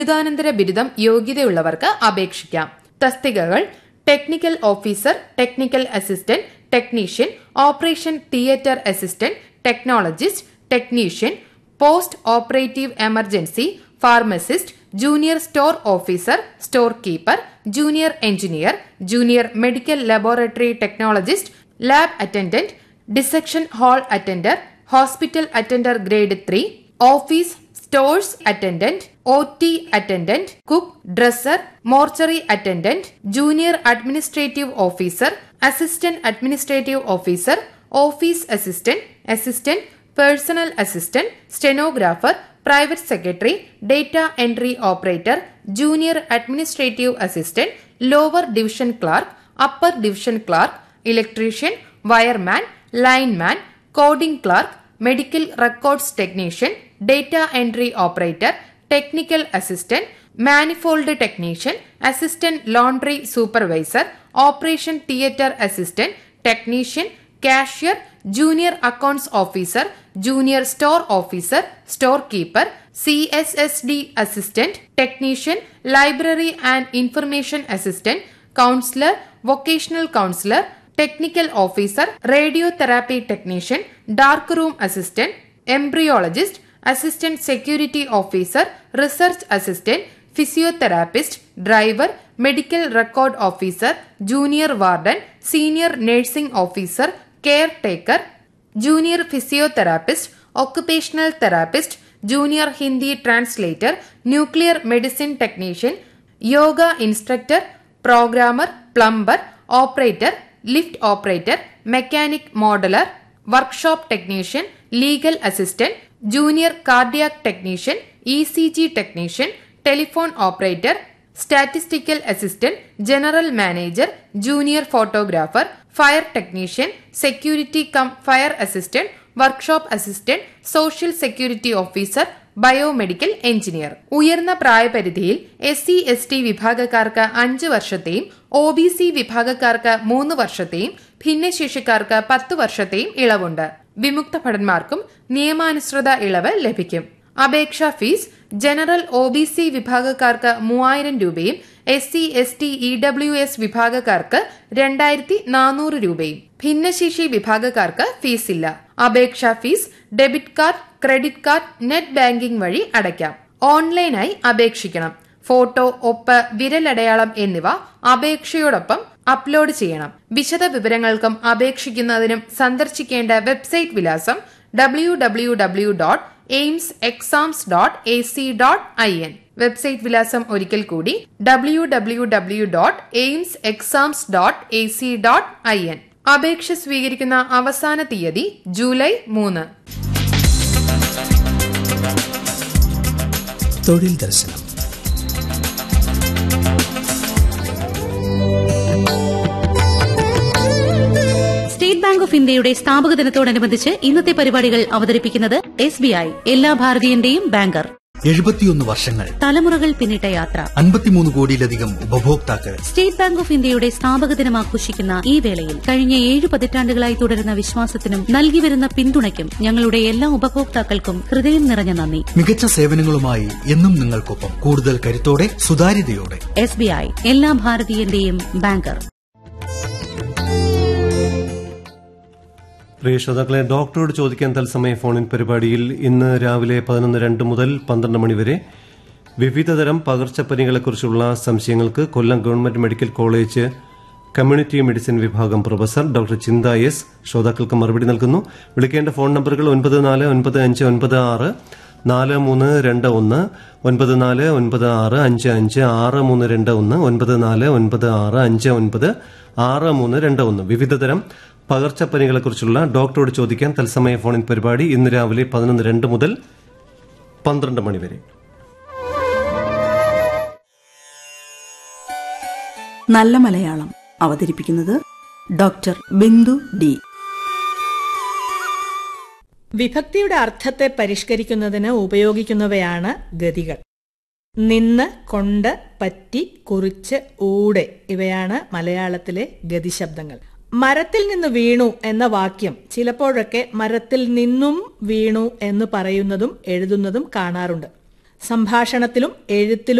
ബിരുദാനന്തര ബിരുദം യോഗ്യതയുള്ളവർക്ക് അപേക്ഷിക്കാം തസ്തികകൾ technical officer technical assistant technician operation theatre assistant technologist technician post operative emergency pharmacist junior store officer store keeper junior engineer junior medical laboratory technologist lab attendant dissection hall attender hospital attender grade three office stores attendant O T attendant cook dresser mortuary attendant junior administrative officer assistant administrative officer office assistant assistant personal assistant stenographer private secretary data entry operator junior administrative assistant lower division clerk upper division clerk electrician wireman lineman coding clerk medical records technician data entry operator technical assistant manifold technician assistant laundry supervisor operation theatre assistant technician cashier junior accounts officer junior store officer store keeper C S S D assistant technician library and information assistant counsellor vocational counsellor technical officer radio therapy technician dark room assistant embryologist assistant security officer research assistant physiotherapist driver medical record officer junior warden senior nursing officer caretaker junior physiotherapist occupational therapist junior Hindi translator nuclear medicine technician yoga instructor programmer plumber operator lift operator mechanic modeller workshop technician legal assistant junior cardiac technician E C G technician telephone operator statistical assistant general manager junior photographer fire technician security cum fire assistant workshop assistant social security officer biomedical engineer ഉയർന്ന പ്രായപരിധിയിൽ S C S T വിഭാഗക്കാർക്ക് അഞ്ച് വർഷത്തെയും O B C വിഭാഗക്കാർക്ക് മൂന്ന് വർഷത്തെയും ഭിന്നശേഷിക്കാർക്ക് പത്ത് വർഷത്തെയും ഇളവുണ്ട് വിമുക്ത ഭടന്മാർക്കും നിയമാനുസൃത ഇളവ് ലഭിക്കും അപേക്ഷാ fees general O B C വിഭാഗക്കാർക്ക് മൂവായിരം രൂപയും S C S T E W S വിഭാഗക്കാർക്ക് രണ്ടായിരത്തി നാനൂറ് രൂപയും ഭിന്നശേഷി വിഭാഗക്കാർക്ക് ഫീസില്ല അപേക്ഷാ fees debit card credit card net banking വഴി അടയ്ക്കാം ഓൺലൈനായി അപേക്ഷിക്കണം ഫോട്ടോ ഒപ്പ് വിരലടയാളം എന്നിവ അപേക്ഷയോടൊപ്പം അപ്ലോഡ് ചെയ്യണം വിശദ വിവരങ്ങൾക്കും അപേക്ഷിക്കുന്നതിനും സന്ദർശിക്കേണ്ട വെബ്സൈറ്റ് വിലാസം W W W dot AIIMS exams dot A C dot I N website വിലാസം ഒരിക്കൽ കൂടി W W W dot AIIMS exams dot A C dot I N അപേക്ഷ സ്വീകരിക്കുന്ന അവസാന തീയതി ജൂലൈ മൂന്ന് തൊഴിൽ ദർശനം സ്റ്റേറ്റ് ബാങ്ക് ഓഫ് ഇന്ത്യയുടെ സ്ഥാപക ദിനത്തോടനുബന്ധിച്ച് ഇന്നത്തെ പരിപാടികൾ അവതരിപ്പിക്കുന്നത് എസ് ബി ഐ എല്ലാ ഭാരതീയന്റെയും ബാങ്കർ എഴുപത്തിയൊന്ന് വർഷങ്ങൾ തലമുറകൾ പിന്നിട്ട യാത്ര അൻപത്തിമൂന്ന് കോടിയിലധികം ഉപഭോക്താക്കൾ സ്റ്റേറ്റ് ബാങ്ക് ഓഫ് ഇന്ത്യയുടെ സ്ഥാപക ദിനം ആഘോഷിക്കുന്ന ഈ വേളയിൽ കഴിഞ്ഞ ഏഴ് പതിറ്റാണ്ടുകളായി തുടരുന്ന വിശ്വാസത്തിനും നൽകിവരുന്ന പിന്തുണയ്ക്കും ഞങ്ങളുടെ എല്ലാ ഉപഭോക്താക്കൾക്കും ഹൃദയം നിറഞ്ഞ നന്ദി മികച്ച സേവനങ്ങളുമായി എന്നും നിങ്ങൾക്കൊപ്പം കൂടുതൽ കരുത്തോടെ സുതാര്യതയോടെ എസ് ബി ഐ എല്ലാ ഭാരതീയന്റെയും ബാങ്കർ പ്രിയ ശ്രോതാക്കളെ ഡോക്ടറോട് ചോദിക്കാൻ തത്സമയ ഫോണിൻ പരിപാടിയിൽ ഇന്ന് രാവിലെ പതിനൊന്ന് രണ്ട് മുതൽ പന്ത്രണ്ട് മണിവരെ വിവിധതരം പകർച്ചപ്പനികളെക്കുറിച്ചുള്ള സംശയങ്ങൾക്ക് Kollam government medical college community medicine വിഭാഗം പ്രൊഫസർ ഡോക്ടർ ചിന്ത എസ് ശ്രോതാക്കൾക്ക് മറുപടി നൽകുന്നു വിളിക്കേണ്ട ഫോൺ നമ്പറുകൾ ഒൻപത് നാല് ഒൻപത് അഞ്ച് ഒൻപത് ആറ് നാല് മൂന്ന് രണ്ട് ഒന്ന് ഒൻപത് നാല് ഒൻപത് ആറ് അഞ്ച് അഞ്ച് ആറ് മൂന്ന് രണ്ട് ഒന്ന് ഒൻപത് നാല് ഒൻപത് ആറ് അഞ്ച് ഒൻപത് ആറ് മൂന്ന് രണ്ട് ഒന്ന് വിവിധതരം പകർച്ചപ്പനികളെക്കുറിച്ചുള്ള ഡോക്ടറോട് ചോദിക്കാൻ തത്സമയ ഫോണിൻ പരിപാടി ഇന്ന് രാവിലെ പതിനൊന്ന് രണ്ട് മുതൽ പന്ത്രണ്ട് മണിവരെ നല്ല മലയാളം അവതരിപ്പിക്കുന്നത് ഡോക്ടർ ബിന്ദു ഡി വിഭക്തിയുടെ അർത്ഥത്തെ പരിഷ്കരിക്കുന്നതിന് ഉപയോഗിക്കുന്നവയാണ് ഗതികൾ നിന്ന് കൊണ്ട് പറ്റി കുറിച്ച് ഊടെ ഇവയാണ് മലയാളത്തിലെ ഗതിശബ്ദങ്ങൾ മരത്തിൽ നിന്ന് വീണു എന്ന വാക്യം ചിലപ്പോഴൊക്കെ മരത്തിൽ നിന്നും വീണു എന്ന് പറയുന്നതും എഴുതുന്നതും കാണാറുണ്ട് സംഭാഷണത്തിലും എഴുത്തിലും